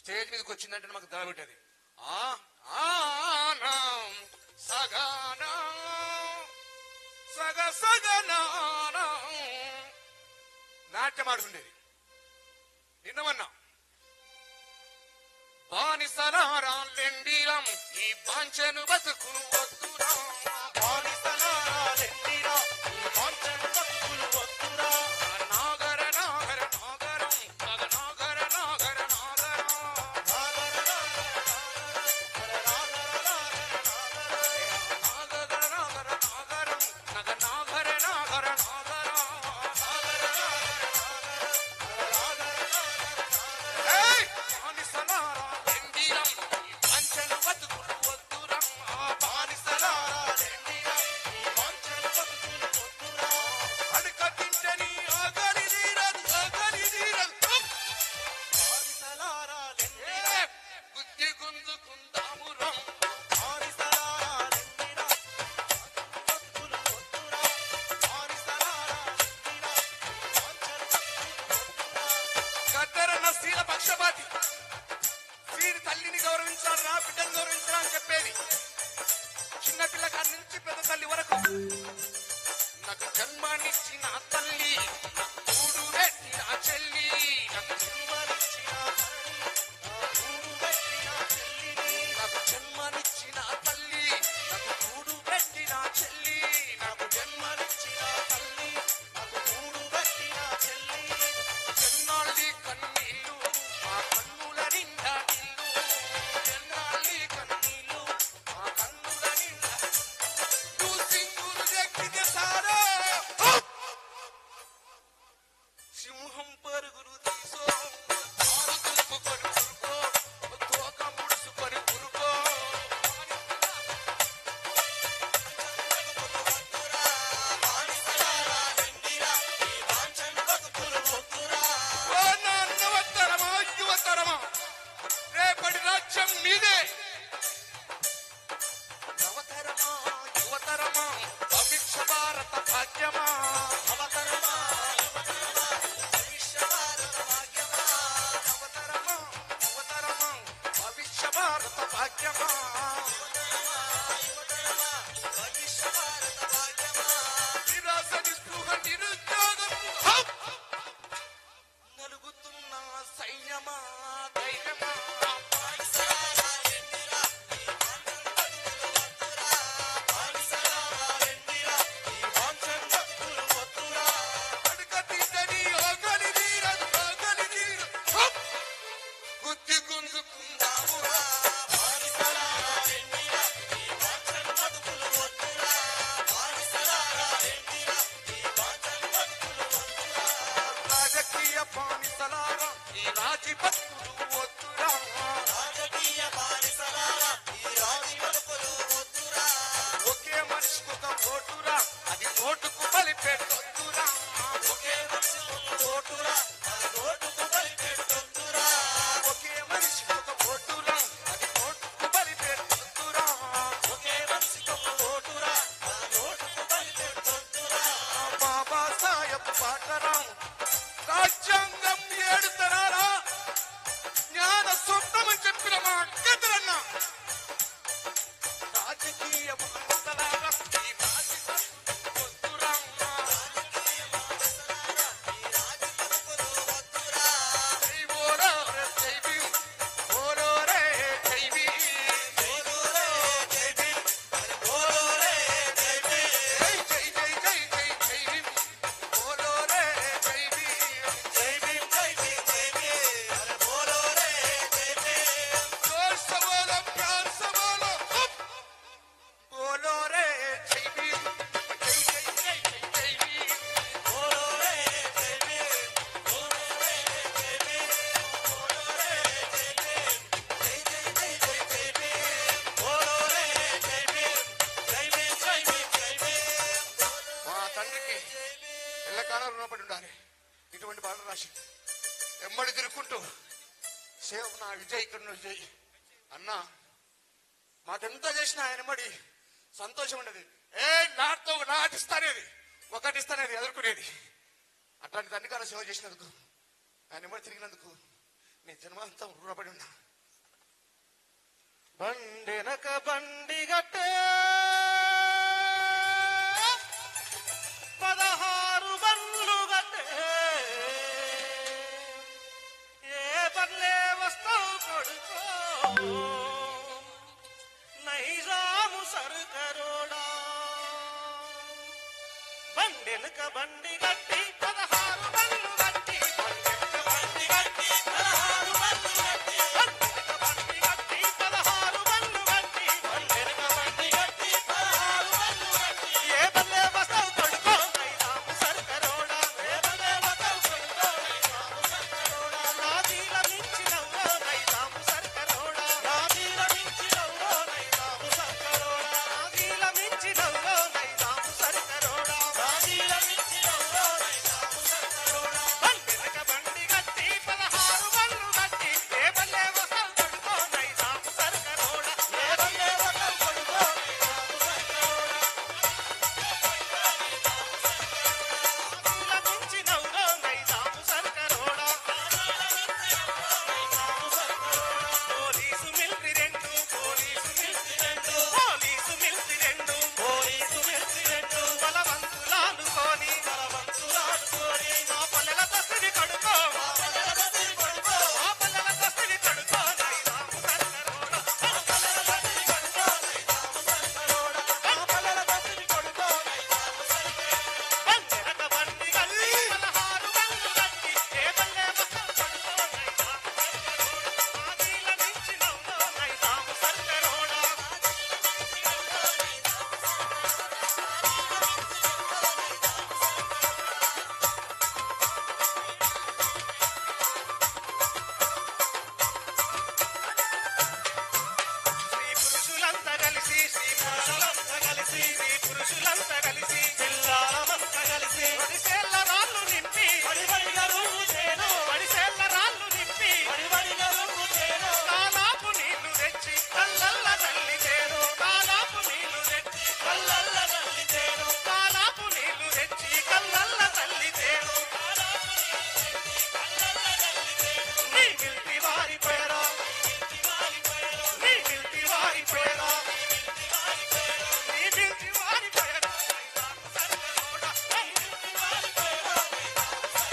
Stage మీదకి వచ్చిందంటే మాకు దడ పెట్టేది ఆ ఆనం సగనా సగ సగనానం నాట్యం ఆడుతుండేది నిన్నమన్నా బానిసలారా లెండిలం ఈ బాంచెను బతుకును వద్దురా బానిసలారా లెండిరా ఈ బాంచెను బతుకును వద్దురా నాగర నాగర నాగరం నగ నాగర నాగర నాగరం నాగర నాగర నాగర నాగరం నగ నాగర నాగర ఏయ్ బానిసలారా లెండిలం ఈ బాంచెను బతుకును వద్దురా బానిసలారా లెండిలం ఈ బాంచెను బతుకును వద్దురా అడక తింటని ఆగలి నీరదు ఆగలి నీరదు బానిసలారా లెండిరా గుద్ది గుంజుకుందామురా బానిసలారా లెండిరా బతుకును వద్దురా బానిసలారా లెండిరా గద్దరన్న శీల పక్షపాతి వీరి తల్లిని గౌరవించారా బిడ్డను గౌరవించారా అని చెప్పేది చిన్న పిల్లగాడి నుంచి పెద్ద తల్లి వరకు నాకు జన్మనిచ్చిన తల్లి నాకు కూడు పెట్టిన చెల్లి నాకు జన్మనిచ్చిన తల్లి, నాకు కూడు పెట్టిన చెల్లిని. నాకు జన్మనిచ్చిన తల్లి నాకు కూడు పెట్టిన చెల్లి నాకు జన్మనిచ్చిన తల్లి నాకు కూడు పెట్టిన చెల్లి ఎన్నాళ్ళి కన్నీళ్ళు మా కన్నుల నిండా నీళ్ళు ఎన్నాళ్ళి కన్నీళ్ళు మా కన్నుల నిండా సింగులు ఎక్కితే సారా సింహం పరుగులు తీసో ఆరు తులుపుకొని ఉరుకో తోక ముడుసుకొని ఉరుకో ఓ నా నవతరమా యువతరమా రేపటి రాజ్యం మీదే నవతరమా యువతరమా భవిష్య భారత భాగ్యమా నవతరమా యువతరమా భవిష్య భారత భాగ్యమా నవతరమా యువతరమా భవిష్య భారత భాగ్యమా నిరాశ నిస్పృహ నిరుద్యోగం హప్! నలుగుతున్న సైన్యమా ధైర్యమా గుద్ది గుంజుకుందామురా రాజకీయ బానిసలారా ఈ రాజిపత్తులు వద్దురా రాజకీయ బానిసలారా ఈ రాజిపత్తులు వద్దురా ఒకే మనిషికి ఒక ఓటురా అది ఓటుకు బలి పెట్టొద్దురా ఒకే మనిషికి ఓటురా అది ఓటుకు బలి పెట్టొద్దురా ఒకే మనిషికి ఒక ఓటురా అది ఓటుకు బలి పెట్టొద్దురా ఒకే మనిషికి ఒక ఓటురా అది ఓటుకు బలి పెట్టొద్దురా బాబా సాహెబ్ పాటరాం రాజ్యాంగం ఏడు తరాలా జ్ఞాన స్వప్నమని చెప్పిన మా అక్కదరన్న రాజకీయ బానిసలారా, ఈ రాజకీయ వద్దురా. జై బోలో రే జై భీమ్, బోలో రే జై భీమ్. జై జై జై జై జై జై భీమ్, బోలో రే జై భీమ్. जोर से बोलो प्यार से बोलो हुप! बोलो रे जय भीम जय जय जय जय जय भीम बोलो रे जय भीम बोलो रे जय भीम बोलो रे जय भीम जय जय जय जय जय भीम बोलो रे जय भीम जय भीम जय भीम जय भीम మా తండ్రికి ఎల్లకాలం రుణపడి ఉండాలి ఇటువంటి పాటలు రాసి ఎమ్మడి తిరుక్కుంటూ సేవ నా విజయ్ ఇక్కడ విజయ్ అన్నా మాకెంత చేసినా ఆయన మడి సంతోషం ఉండేది ఏ నాటితో ఒక నాటిస్తానేది ఒకటిస్తానేది ఎదుర్కొనేది అట్లాంటి తండ్రికాల సేవ చేసినందుకు ఆయన ఎమ్మడి తిరిగినందుకు నీ జన్మాంతం రుణపడి ఉన్నా బండెనక బండి గట్టే పదహారు బండ్లు గట్టే ఏ బండ్లే వస్తావు కొడుకో నైజాము సరుకరోడా బండెనక బండి గట్టి పదహారు బండ్లు గట్టి